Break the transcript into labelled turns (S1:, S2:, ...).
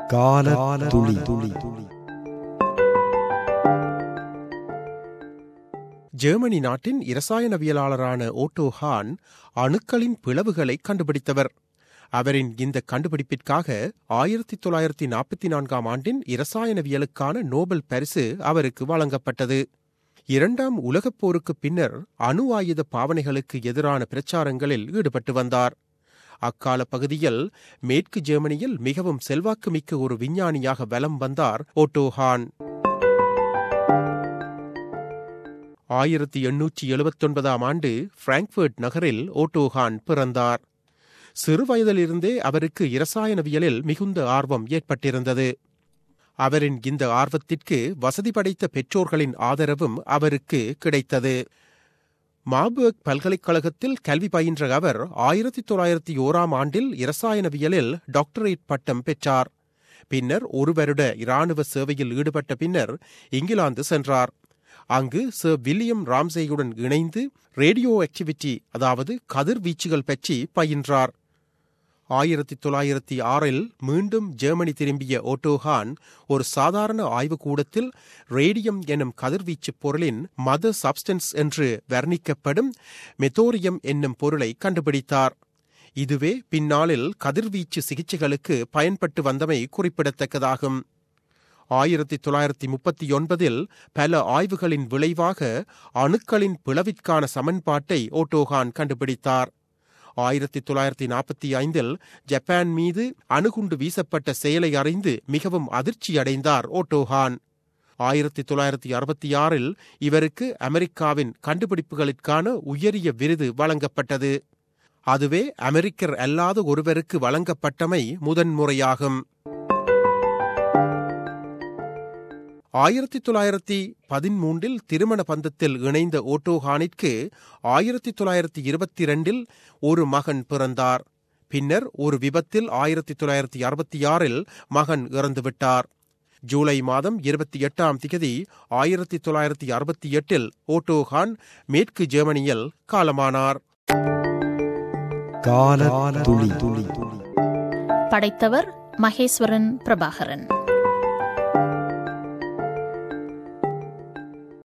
S1: கால துளி துளி
S2: ஜெர்மனி நாட்டின் இரசாயனவியலாளரான ஓட்டோ ஹான் அணுக்களின் பிளவுகளை கண்டுபிடித்தவர் அவரின் இந்த கண்டுபிடிப்பிற்காக ஆயிரத்தி தொள்ளாயிரத்தி நாற்பத்தி நான்காம் ஆண்டின் இரசாயனவியலுக்கான நோபல் பரிசு அவருக்கு வழங்கப்பட்டது இரண்டாம் உலகப் போருக்குப் பின்னர் அணு ஆயுத பாவனைகளுக்கு எதிரான பிரச்சாரங்களில் ஈடுபட்டு வந்தார் அக்கால பகுதியில் மேற்கு ஜெர்மனியில் மிகவும் செல்வாக்குமிக்க ஒரு விஞ்ஞானியாக வலம் வந்தார் ஓட்டோ ஹான் ஆயிரத்தி எண்ணூற்றி எழுபத்தொன்பதாம் ஆண்டு பிராங்க்ஃபர்ட் நகரில் ஓட்டோஹான் பிறந்தார் சிறுவயதிலிருந்தே அவருக்கு இரசாயனவியலில் மிகுந்த ஆர்வம் ஏற்பட்டிருந்தது அவரின் இந்த ஆர்வத்திற்கு வசதி படைத்த பெற்றோர்களின் ஆதரவும் அவருக்கு கிடைத்தது மாபர்க் பல்கலைக்கழகத்தில் கல்வி பயின்ற அவர் ஆயிரத்தி தொள்ளாயிரத்தி ஓராம் ஆண்டில் இரசாயனவியலில் டாக்டரேட் பட்டம் பெற்றார் பின்னர் ஒரு வருட இராணுவ சேவையில் ஈடுபட்ட பின்னர் இங்கிலாந்து சென்றார் அங்கு சர் வில்லியம் ராம்சேயுடன் இணைந்து ரேடியோ ஆக்டிவிட்டி அதாவது கதிர்வீச்சுகள் பற்றி பயின்றார் ஆயிரத்தி தொள்ளாயிரத்தி ஆறில் மீண்டும் ஜெர்மனி திரும்பிய ஓட்டோஹான் ஒரு சாதாரண ஆய்வுக்கூடத்தில் ரேடியம் எனும் கதிர்வீச்சு பொருளின் மத சப்ஸ்டன்ஸ் என்று வர்ணிக்கப்படும் மெத்தோரியம் என்னும் பொருளை கண்டுபிடித்தார் இதுவே பின்னாளில் கதிர்வீச்சு சிகிச்சைகளுக்கு பயன்பட்டு வந்தமை குறிப்பிடத்தக்கதாகும் ஆயிரத்தி தொள்ளாயிரத்தி முப்பத்தி ஒன்பதில் பல ஆய்வுகளின் விளைவாக அணுக்களின் பிளவிற்கான சமன்பாட்டை ஓட்டோகான் கண்டுபிடித்தார் ஆயிரத்தி தொள்ளாயிரத்தி நாற்பத்தி ஐந்தில் ஜப்பான் மீது அணுகுண்டு வீசப்பட்ட செயலை அறிந்து மிகவும் அதிர்ச்சியடைந்தார் ஓட்டோஹான் ஆயிரத்தி தொள்ளாயிரத்தி அறுபத்தி ஆறில் இவருக்கு அமெரிக்காவின் கண்டுபிடிப்புகளுக்கான உயரிய விருது வழங்கப்பட்டது அதுவே அமெரிக்கர் அல்லாத ஒருவருக்கு வழங்கப்பட்டமை முதன்முறையாகும் ஆயிரத்தி தொள்ளாயிரத்தி பதிமூன்றில் திருமண பந்தத்தில் இணைந்த ஓட்டோஹானிற்கு ஆயிரத்தி தொள்ளாயிரத்தி இருபத்தி இரண்டில் ஒரு மகன் பிறந்தார் பின்னர் ஒரு விபத்தில் ஆயிரத்தி தொள்ளாயிரத்தி அறுபத்தி ஆறில் மகன் இறந்துவிட்டார் ஜூலை மாதம் இருபத்தி எட்டாம் திகதி ஆயிரத்தி தொள்ளாயிரத்தி அறுபத்தி எட்டில் ஓட்டோஹான் மேற்கு ஜெர்மனியில் காலமானார்
S1: கால துளி துளி
S3: படைத்தவர் மகேஸ்வரன் பிரபாகரன்